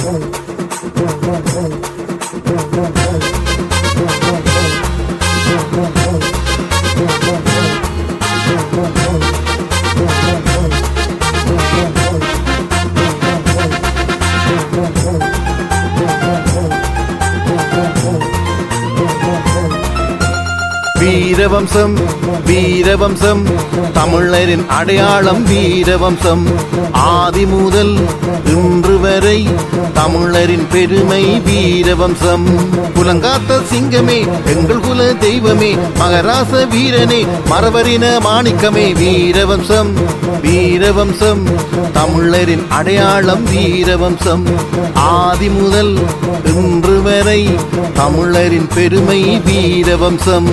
வீரவம்சம் வீரவம்சம் தமிழரின் அடையாளம் வீரவம்சம் ஆதி முதல் இன்று வரை தமிழரின் பெருமை வீரவம்சம் குலங்காத்த சிங்கமே எங்கள் குல தெய்வமே மகராச வீரனே மரவரின மாணிக்கமே வீரவம்சம் வீரவம்சம் தமிழரின் அடையாளம் வீரவம்சம் ஆதி முதல் இன்று வரை தமிழரின் பெருமை வீரவம்சம்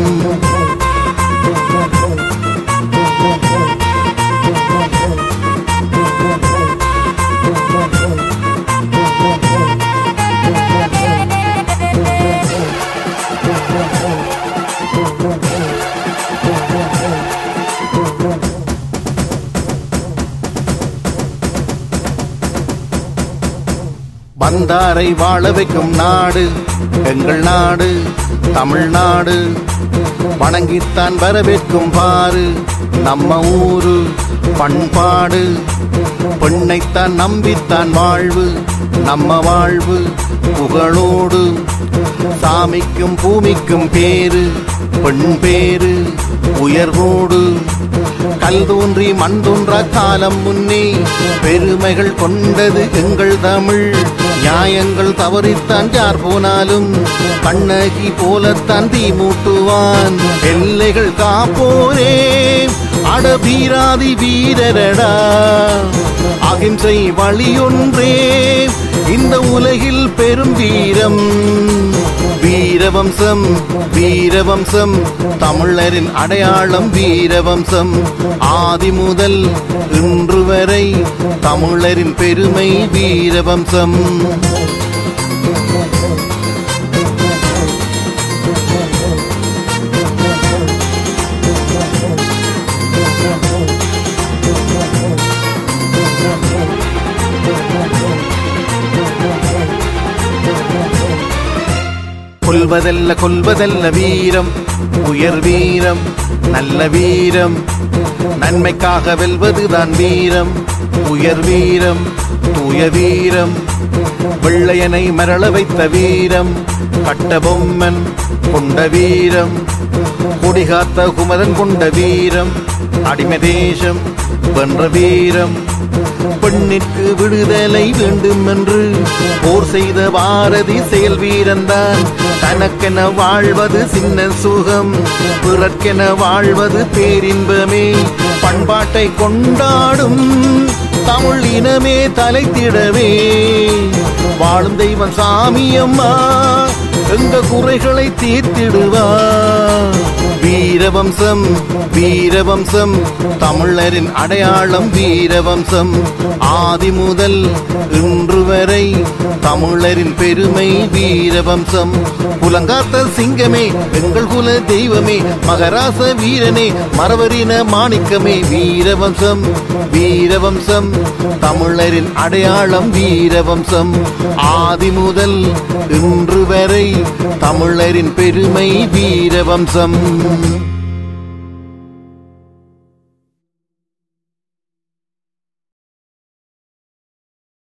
வந்தாரை வாழ வைக்கும் நாடு எங்கள் நாடு தமிழ்நாடு வணங்கித்தான் வரவேற்கும் பாரு நம்ம ஊரு பண்பாடு பெண்ணைத்தான் நம்பித்தான் வாழ்வு நம்ம வாழ்வு புகழோடு சாமிக்கும் பூமிக்கும் பேரு பெண் பேரு உயர்வோடு கல் தோன்றி மண் தோன்றா காலம் முன்னே பெருமைகள் கொண்டது எங்கள் தமிழ் நியாயங்கள் தவறித்தான் யார் போனாலும் கண்ணகி போலத்தான் தீ மூட்டுவான் எல்லைகள் காப்போரே அட வீராதி வீரரடா அகிம்சை வழியொன்றே இந்த உலகில் பெரும் வீரம் வீரவம்சம் வீரவம்சம் தமிழரின் அடையாளம் வீரவம்சம் ஆதி முதல் இன்று வரை தமிழரின் பெருமை வீரவம்சம் கொல்வதல்ல கொல்வதல்ல வீரம் உயர் வீரம் நல்ல வீரம் நன்மைக்காக வெல்வதுதான் வீரம் உயர் வீரம் தூய வீரம் வெள்ளையனை மரள வைத்த வீரம் கட்ட பொம்மன் கொண்ட வீரம் கொடிகாத்த குமரன் கொண்ட வீரம் அடிமை தேசம் வென்ற வீரம் பெண்ணிற்கு விடுதலை வேண்டும் என்று போர் செய்த பாரதி செயல் வீரன்தான் தனக்கென வாழ்வது சின்ன சுகம் பிறர்க்கென வாழ்வது பேரின்பமே பண்பாட்டை கொண்டாடும் தமிழ் இனமே தலைத்திடவே வாழும் தெய்வம் சாமியம்மா எங்க குறைகளை தீர்த்திடுவா வீரவம்சம் வீரவம்சம் தமிழரின் அடையாளம் வீரவம்சம் ஆதி முதல் இன்று வரை தமிழரின் பெருமை வீரவம்சம் புலங்காத்த சிங்கமே எங்கள் குல தெய்வமே மகராச வீரனே மரவரின மாணிக்கமே வீரவம்சம் வீரவம்சம் தமிழரின் அடையாளம் வீரவம்சம் ஆதி முதல் இன்று வரை தமிழரின் பெருமை வீரவம்சம்